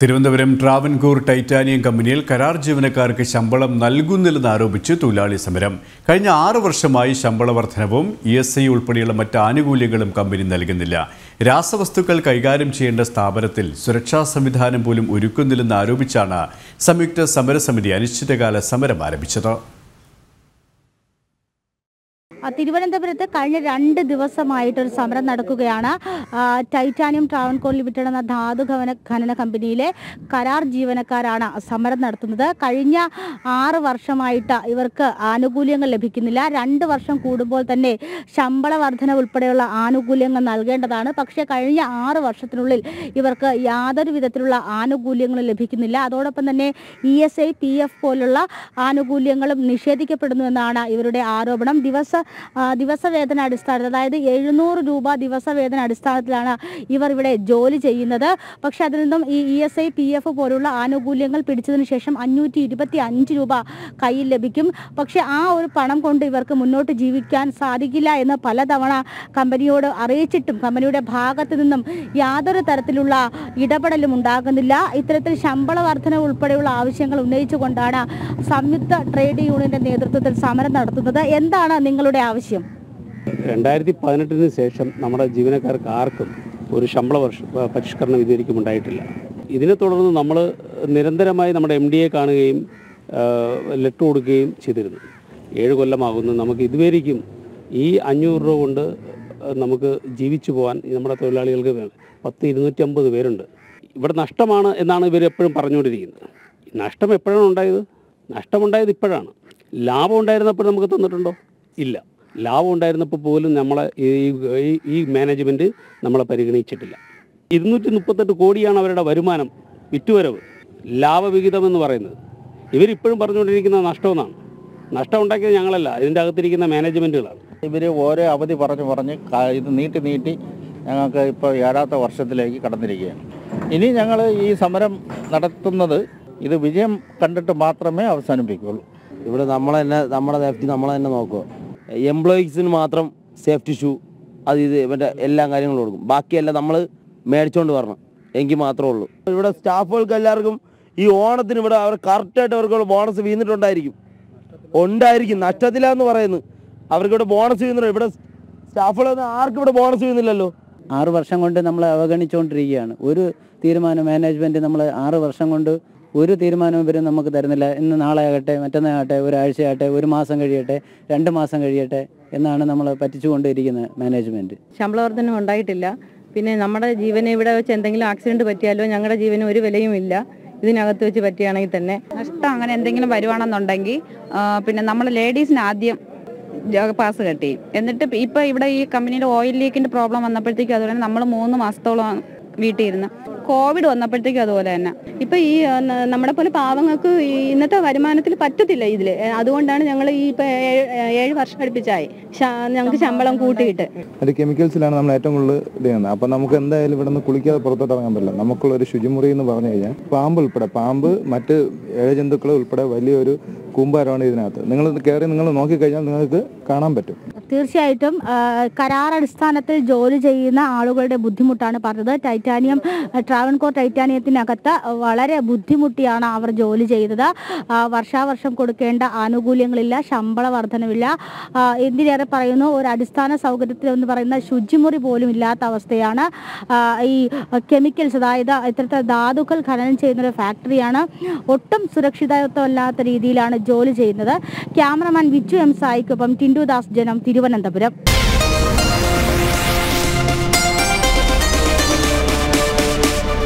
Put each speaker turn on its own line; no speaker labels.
Thiruvananthapuram Travancore titanium കമ്പനിയിൽ കരാർ ജീവനക്കാർക്ക് ശമ്പളം നൽകുന്നില്ലെന്ന് ആരോപിച്ച് തൊഴിലാളി സമരം കഴിഞ്ഞ ആറ് വർഷമായി ശമ്പള വർധനവും ഇ എസ് ഐ ഉൾപ്പെടെയുള്ള മറ്റ് ആനുകൂല്യങ്ങളും കമ്പനി നൽകുന്നില്ല രാസവസ്തുക്കൾ കൈകാര്യം ചെയ്യേണ്ട സ്ഥാപനത്തിൽ സുരക്ഷാ സംവിധാനം പോലും ഒരുക്കുന്നില്ലെന്ന് ആരോപിച്ചാണ് സംയുക്ത സമരസമിതി അനിശ്ചിതകാല സമരം ആരംഭിച്ചത്
ആ, തിരുവനന്തപുരത്ത് കഴിഞ്ഞ രണ്ട് ദിവസമായിട്ടൊരു സമരം നടക്കുകയാണ് ആ, ടൈറ്റാനിയം ട്രാവൻകോർ ലിമിറ്റഡ് എന്ന ധാതു ഖനന ഖനന കമ്പനിയിലെ കരാർ ജീവനക്കാരാണ് സമരം നടത്തുന്നത് കഴിഞ്ഞ ആറ് വർഷമായിട്ട് ഇവർക്ക് ആനുകൂല്യങ്ങൾ ലഭിക്കുന്നില്ല രണ്ട് വർഷം കൂടുമ്പോൾ തന്നെ ശമ്പള വർധന ഉൾപ്പെടെയുള്ള ആനുകൂല്യങ്ങൾ നൽകേണ്ടതാണ് പക്ഷേ കഴിഞ്ഞ ആറ് വർഷത്തിനുള്ളിൽ ഇവർക്ക് യാതൊരു വിധത്തിലുള്ള ആനുകൂല്യങ്ങളും ലഭിക്കുന്നില്ല അതോടൊപ്പം തന്നെ E S I P F പോലുള്ള ആനുകൂല്യങ്ങളും നിഷേധിക്കപ്പെടുന്നു എന്നാണ് ഇവരുടെ ആരോപണം ദിവസ ആ, ദിവസവേതന അടിസ്ഥാനത്തിൽ അതായത് എഴുന്നൂറ് രൂപ ദിവസവേതന അടിസ്ഥാനത്തിലാണ് ഇവർ ഇവിടെ ജോലി ചെയ്യുന്നത് പക്ഷെ അതിൽ നിന്നും ഈ E S I P F പോലുള്ള ആനുകൂല്യങ്ങൾ പിടിച്ചതിന് ശേഷം അഞ്ഞൂറ്റി ഇരുപത്തി അഞ്ച് രൂപ കയ്യിൽ ലഭിക്കും പക്ഷെ ആ ഒരു പണം കൊണ്ട് ഇവർക്ക് മുന്നോട്ട് ജീവിക്കാൻ സാധിക്കില്ല എന്ന് പലതവണ കമ്പനിയോട് അറിയിച്ചിട്ടും കമ്പനിയുടെ ഭാഗത്ത് നിന്നും യാതൊരു തരത്തിലുള്ള ഇടപെടലും ഉണ്ടാകുന്നില്ല ഇത്തരത്തിൽ ശമ്പള വർധന ഉൾപ്പെടെയുള്ള ആവശ്യങ്ങൾ ഉന്നയിച്ചുകൊണ്ടാണ് സംയുക്ത ട്രേഡ് യൂണിയന്റെ നേതൃത്വത്തിൽ സമരം നടത്തുന്നത് എന്താണ് നിങ്ങളുടെ ആവശ്യം
രണ്ടായിരത്തി പതിനെട്ടിന് ശേഷം നമ്മുടെ ജീവനക്കാർക്ക് ആർക്കും ഒരു ശമ്പള വർഷ പരിഷ്കരണം ഇതുവരെയ്ക്കും ഉണ്ടായിട്ടില്ല ഇതിനെ തുടർന്ന് നമ്മൾ നിരന്തരമായി നമ്മുടെ എം ഡിയെ കാണുകയും ലെറ്റർ കൊടുക്കുകയും ചെയ്തിരുന്നു ഏഴ് കൊല്ലമാകുന്നു നമുക്ക് ഇതുവരെയ്ക്കും ഈ അഞ്ഞൂറ് രൂപ കൊണ്ട് നമുക്ക് ജീവിച്ചു പോകാൻ നമ്മുടെ തൊഴിലാളികൾക്ക് വേണം പത്ത് ഇരുന്നൂറ്റമ്പത് പേരുണ്ട് ഇവിടെ നഷ്ടമാണ് എന്നാണ് ഇവർ എപ്പോഴും പറഞ്ഞുകൊണ്ടിരിക്കുന്നത് നഷ്ടം എപ്പോഴാണ് ഉണ്ടായത് നഷ്ടമുണ്ടായത് ഇപ്പോഴാണ് ലാഭം ഉണ്ടായിരുന്നപ്പോൾ നമുക്ക് തന്നിട്ടുണ്ടോ ഇല്ല ലാഭം ഉണ്ടായിരുന്നപ്പോൾ പോലും നമ്മളെ ഈ ഈ- ഈ മാനേജ്മെൻറ്റ് നമ്മളെ പരിഗണിച്ചിട്ടില്ല ഇരുന്നൂറ്റി മുപ്പത്തെട്ട് കോടിയാണ് അവരുടെ വരുമാനം വിറ്റുവരവ് ലാഭവിഹിതം എന്ന് പറയുന്നത് ഇവരിപ്പോഴും പറഞ്ഞുകൊണ്ടിരിക്കുന്ന നഷ്ടമെന്നാണ് നഷ്ടം ഉണ്ടാക്കിയത് ഞങ്ങളല്ല ഇതിൻ്റെ അകത്തിരിക്കുന്ന മാനേജ്മെൻറ്റുകളാണ്
ഇവർ ഓരോ അവധി പറഞ്ഞ് പറഞ്ഞ് ക- ഇത് നീട്ടി നീട്ടി ഞങ്ങൾക്ക് ഇപ്പോൾ ഏഴാത്ത വർഷത്തിലേക്ക് കടന്നിരിക്കുകയാണ് ഇനി ഞങ്ങൾ ഈ സമരം നടത്തുന്നത് ഇത് വിജയം കണ്ടിട്ട് മാത്രമേ അവസാനിപ്പിക്കുകയുള്ളൂ
ഇവിടെ നമ്മൾ തന്നെ നമ്മുടെ സേഫ്റ്റി നമ്മൾ തന്നെ നോക്കുക എംപ്ലോയീസിന് മാത്രം സേഫ്റ്റി ഷൂ അത് ഇത് ഇവൻ്റെ എല്ലാ കാര്യങ്ങളും കൊടുക്കും ബാക്കിയെല്ലാം നമ്മൾ മേടിച്ചോണ്ട് വരണം എങ്കിൽ മാത്രമേ ഉള്ളൂ ഇവിടെ സ്റ്റാഫുകൾക്ക് എല്ലാവർക്കും ഈ ഓണത്തിന് ഇവിടെ അവർ കറക്റ്റായിട്ട് അവർക്ക് ബോണസ് വീണിട്ടുണ്ടായിരിക്കും ഉണ്ടായിരിക്കും നഷ്ടത്തിലാന്ന് പറയുന്നു അവർക്ക് ഇവിടെ ബോണസ് വീഴുന്നുണ്ട് ഇവിടെ സ്റ്റാഫുകളൊന്നും ആർക്കും ഇവിടെ ബോണസ് വീഴുന്നില്ലല്ലോ
ആറ് വർഷം കൊണ്ട് നമ്മൾ അവഗണിച്ചുകൊണ്ടിരിക്കുകയാണ് ഒരു തീരുമാനം മാനേജ്മെന്റ് നമ്മൾ ആറ് വർഷം കൊണ്ട് ഒരു തീരുമാനവും ഇവർ നമുക്ക് തരുന്നില്ല ഇന്ന് നാളെ ആകട്ടെ മറ്റന്നാകട്ടെ ഒരാഴ്ചയാകട്ടെ ഒരു മാസം കഴിയട്ടെ രണ്ട് മാസം കഴിയട്ടെ എന്നാണ് നമ്മൾ പറ്റിച്ചുകൊണ്ടിരിക്കുന്നത് മാനേജ്മെന്റ്
ശമ്പള വർധന ഉണ്ടായിട്ടില്ല പിന്നെ നമ്മുടെ ജീവന് ഇവിടെ വെച്ച് എന്തെങ്കിലും ആക്സിഡന്റ് പറ്റിയാലോ ഞങ്ങളുടെ ജീവന് ഒരു വിലയും ഇല്ല ഇതിനകത്ത് വെച്ച് പറ്റുകയാണെങ്കിൽ തന്നെ
നഷ്ടം അങ്ങനെ എന്തെങ്കിലും വരുവാണെന്നുണ്ടെങ്കിൽ ആ, പിന്നെ നമ്മൾ ലേഡീസിന് ആദ്യം ജ- പാസ് കട്ട് ചെയ്യും എന്നിട്ട് ഇപ്പൊ ഇവിടെ ഈ കമ്പനിയുടെ ഓയിൽ ലീക്കിന്റെ പ്രോബ്ലം വന്നപ്പോഴത്തേക്കും അതുപോലെ നമ്മൾ മൂന്ന് മാസത്തോളം വീട്ടിൽ ഇരുന്ന് കോവിഡ് വന്നപ്പോഴത്തേക്കും അതുപോലെ തന്നെ ഇപ്പൊ ഈ ആ, ന- നമ്മുടെ പോലെ പാവങ്ങൾക്ക് ഈ ഇന്നത്തെ വരുമാനത്തിൽ പറ്റത്തില്ല ഇതില് ഏ, അതുകൊണ്ടാണ് ഞങ്ങൾ ഈ ഇപ്പൊ ഏഴ് ഏഴ് വർഷം അടുപ്പിച്ചായി ശ- ഞങ്ങൾക്ക് ശമ്പളം കൂട്ടിയിട്ട്
അത് കെമിക്കൽസിലാണ് നമ്മൾ ഏറ്റവും കൂടുതൽ ഇത് ചെയ്യുന്നത് അപ്പം നമുക്ക് എന്തായാലും ഇവിടെ നിന്ന് കുളിക്കാതെ പുറത്തോട്ട് ഇറങ്ങാൻ പറ്റില്ല നമുക്കുള്ള ഒരു ശുചിമുറി എന്ന് പറഞ്ഞു കഴിഞ്ഞാൽ പാമ്പ് ഉൾപ്പെടെ പാമ്പ് മറ്റ് ഏഴജന്തുക്കൾ ഉൾപ്പെടെ വലിയൊരു കൂമ്പാരമാണ് ഇതിനകത്ത് നിങ്ങൾ കയറി നിങ്ങൾ നോക്കിക്കഴിഞ്ഞാൽ നിങ്ങൾക്ക് കാണാൻ പറ്റും
തീർച്ചയായിട്ടും ആ, കരാർ അടിസ്ഥാനത്തിൽ ജോലി ചെയ്യുന്ന ആളുകളുടെ ബുദ്ധിമുട്ടാണ് പറഞ്ഞത് ടൈറ്റാനിയം ട്രാവൻകോർ ടൈറ്റാനിയത്തിനകത്ത് വളരെ ബുദ്ധിമുട്ടിയാണ് അവർ ജോലി ചെയ്തത് ആ, വർഷാവർഷം കൊടുക്കേണ്ട ആനുകൂല്യങ്ങളില്ല ശമ്പള വർധനവില്ല ആ, എന്തിനേറെ പറയുന്നു ഒരു അടിസ്ഥാന സൗകര്യത്തിൽ എന്ന് പറയുന്ന ശുചിമുറി പോലും ഇല്ലാത്ത അവസ്ഥയാണ് ആ, ഈ കെമിക്കൽസ് അതായത് ഇത്തരത്തിൽ ധാതുക്കൾ ഖനനം ചെയ്യുന്ന ഒരു ഫാക്ടറിയാണ് ഒട്ടും സുരക്ഷിതത്വമല്ലാത്ത രീതിയിലാണ് ജോലി ചെയ്യുന്നത് ക്യാമറമാൻ വിച്ചു എം സായിക്കൊപ്പം ടിൻഡു ദാസ് ജനം തിരുവനന്തപുരം